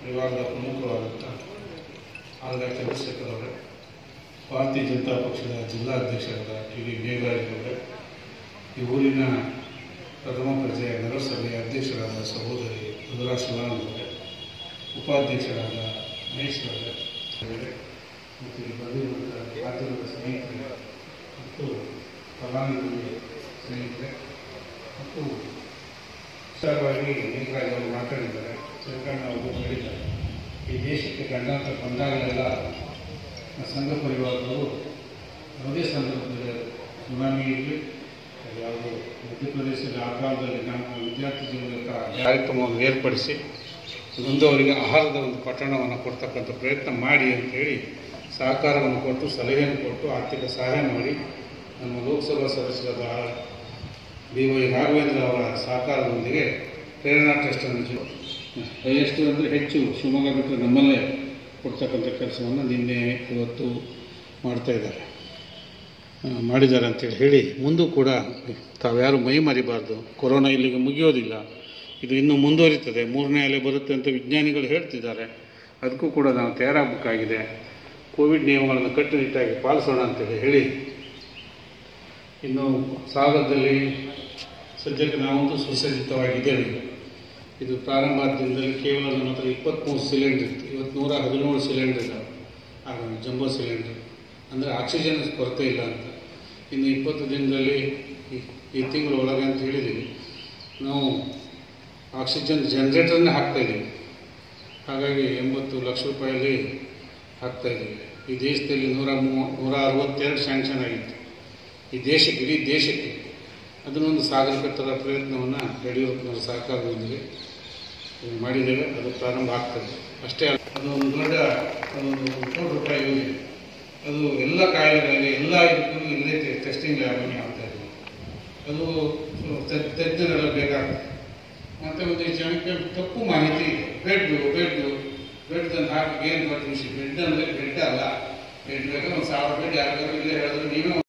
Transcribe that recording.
ಪರಿವಾರದ ಪ್ರಮುಖರಾದಂಥ ಆಲ್ಗ ಚಂದ್ರಶೇಖರ್ ಅವರೇ ಭಾರತೀಯ ಜನತಾ ಪಕ್ಷದ ಜಿಲ್ಲಾಧ್ಯಕ್ಷರಾದ ಟಿ ವಿ ಮೇಘರಾಜ್ ಅವರೇ ಈ ಊರಿನ ಪ್ರಥಮ ಪ್ರಜೆಯ ನಗರಸಭೆಯ ಅಧ್ಯಕ್ಷರಾದ ಸಹೋದರಿ ಮಧುರಾ ಶಿವಾನಂದ್ ಅವರೇ ಉಪಾಧ್ಯಕ್ಷರಾದ ಮಹೇಶ್ ಅವರೇ ಅವರೇ, ಮತ್ತು ಇಲ್ಲಿ ಬಂದಿರುವಂಥ ಮಾಧ್ಯಮದ ಸ್ನೇಹಿತರೆ ಮತ್ತು ಫಲಾನುಭವಿ ಸ್ನೇಹಿತರೆ ಮತ್ತು ವಿಸ್ತಾರವಾಗಿ ಮೇಘರಾಜ್ ಅವರು ಮಾತಾಡಿದ್ದಾರೆ ಶ್ರೀಕರಣ ಅವರು ಹೇಳಿದ್ದಾರೆ ಈ ದೇಶಕ್ಕೆ ಗಂಡಾಂತರ ಬಂದಾಗಲೆಲ್ಲ ಸಂಘ ಪರಿವಾರದವರು ಯಾವುದೇ ಸಂದರ್ಭದಲ್ಲಿ ಸುನಾಮಿ ಇರಲಿ ಯಾವುದು ಮಧ್ಯಪ್ರದೇಶದ ಆ ಕಾಲದಲ್ಲಿ ನಮ್ಮ ವಿದ್ಯಾರ್ಥಿ ಜೀವನದ ಕಾರ್ಯಕ್ರಮವನ್ನು ಏರ್ಪಡಿಸಿ ನೊಂದವರಿಗೆ ಆಹಾರದ ಒಂದು ಪಟ್ಟಣವನ್ನು ಕೊಡ್ತಕ್ಕಂಥ ಪ್ರಯತ್ನ ಮಾಡಿ ಅಂತೇಳಿ ಸಹಕಾರವನ್ನು ಕೊಟ್ಟು ಸಲಹೆಯನ್ನು ಕೊಟ್ಟು ಆರ್ಥಿಕ ಸಹಾಯ ಮಾಡಿ ನಮ್ಮ ಲೋಕಸಭಾ ಸದಸ್ಯರಾದ ಬಿ ವೈ ರಾಘವೇಂದ್ರ ಅವರ ಸಹಕಾರದೊಂದಿಗೆ ಪ್ರೇರಣಾ ಟ್ರಸ್ಟನ್ನು ಎಷ್ಟು ಅಂದರೆ ಹೆಚ್ಚು ಶಿವಮೊಗ್ಗ ಬಿಟ್ಟರೆ ನಮ್ಮಲ್ಲೇ ಕೊಡ್ತಕ್ಕಂಥ ಕೆಲಸವನ್ನು ನಿನ್ನೆ ಇವತ್ತು ಮಾಡ್ತಾ ಇದ್ದಾರೆ ಆ, ಮಾಡಿದ್ದಾರೆ ಅಂತೇಳಿ ಹೇಳಿ ಮುಂದೂ ಕೂಡ ತಾವ್ಯಾರು ಮೈ ಮರಿಬಾರ್ದು ಕೊರೋನಾ ಇಲ್ಲಿಗೆ ಮುಗಿಯೋದಿಲ್ಲ ಇದು ಇನ್ನೂ ಮುಂದುವರಿತದೆ ಮೂರನೇ ಅಲೆ ಬರುತ್ತೆ ಅಂತ ವಿಜ್ಞಾನಿಗಳು ಹೇಳ್ತಿದ್ದಾರೆ ಅದಕ್ಕೂ ಕೂಡ ನಾವು ತಯಾರಾಗಬೇಕಾಗಿದೆ ಕೋವಿಡ್ ನಿಯಮಗಳನ್ನು ಕಟ್ಟುನಿಟ್ಟಾಗಿ ಪಾಲಿಸೋಣ ಅಂತೇಳಿ ಹೇಳಿ ಇನ್ನು ಸಾಗರದಲ್ಲಿ ಸದ್ಯಕ್ಕೆ ನಾವಂತೂ ಸುಸಜ್ಜಿತವಾಗಿದ್ದೇವೆ ಇದು ಪ್ರಾರಂಭ ಆದ ದಿನದಲ್ಲಿ ಕೇವಲ ನಮ್ಮ ಹತ್ರ ಇಪ್ಪತ್ತ್ಮೂರು ಸಿಲಿಂಡರ್ ಇತ್ತು ಇವತ್ತು ನೂರ ಹದಿನೇಳು ಸಿಲಿಂಡರ್ ಇದ್ದಾವೆ ಆಗ ಜಂಬೋ ಸಿಲಿಂಡರ್ ಅಂದರೆ ಆಕ್ಸಿಜನ್ ಕೊರತೆ ಇಲ್ಲ ಅಂತ ಇನ್ನು ಇಪ್ಪತ್ತು ದಿನದಲ್ಲಿ ಈ- ಈ ತಿಂಗಳ ಒಳಗೆ ಅಂತ ಹೇಳಿದ್ದೀವಿ ನಾವು ಆಕ್ಸಿಜನ್ ಜನ್ರೇಟರ್ನೇ ಹಾಕ್ತಾ ಇದ್ದೀವಿ ಹಾಗಾಗಿ ಎಂಬತ್ತು ಲಕ್ಷ ರೂಪಾಯಲ್ಲಿ ಹಾಕ್ತಾ ಇದ್ದೀವಿ ಈ ದೇಶದಲ್ಲಿ ನೂರ ಮೂವ ನೂರ ಅರವತ್ತೆರಡು ಸ್ಯಾಂಕ್ಷನ್ ಆಗಿತ್ತು ಈ ದೇಶಕ್ಕೆ ಇಡೀ ದೇಶಕ್ಕೆ ಅದನ್ನೊಂದು ಸಾಗರಿಕತ್ತರ ಪ್ರಯತ್ನವನ್ನು ಯಡಿಯೂರಪ್ಪನವರ ಸಹಕಾರದೊಂದಿಗೆ ಮಾಡಿದ್ದೇವೆ ಅದು ಪ್ರಾರಂಭ ಆಗ್ತದೆ ಅಷ್ಟೇ ಅಲ್ಲ ಅದು ಒಂದು ದೊಡ್ಡ ಅದೊಂದು ಕೋಟಿ ರೂಪಾಯಿ ಯೋಜನೆ ಅದು ಎಲ್ಲ ಕಾಯಿಲೆಗಳಿಗೆ ಎಲ್ಲ ಇದಕ್ಕೂ ಇಲ್ಲೇ ಟೆಸ್ಟಿಂಗ್ ಲ್ಯಾಬನ್ನು ಮಾಡ್ತಾ ಇದ್ದೀವಿ ಅದು ತಜ್ಞ- ತಜ್ಞರೆಲ್ಲ ಬೇಕಾಗ್ತದೆ ಮತ್ತು ಒಂದು ಜನಕ್ಕೆ ತಪ್ಪು ಮಾಹಿತಿ ಇದೆ ಬೆಡ್ ಬೆಡ್ ಬೆಡ್ ಅಂತ ಹಾಕಿ ಏನು ಕೊಟ್ಟು ಬೆಡ್ ಅಂದರೆ ಬೆಡ್ ಅಲ್ಲ ಬೆಡ್ ಬೇಕಾದ್ರೆ ಒಂದು ಸಾವಿರ ಬೆಡ್ ಯಾರಿಗಾದ್ರು ಇಲ್ಲೇ ಹೇಳಿದ್ರೆ ನೀವೇ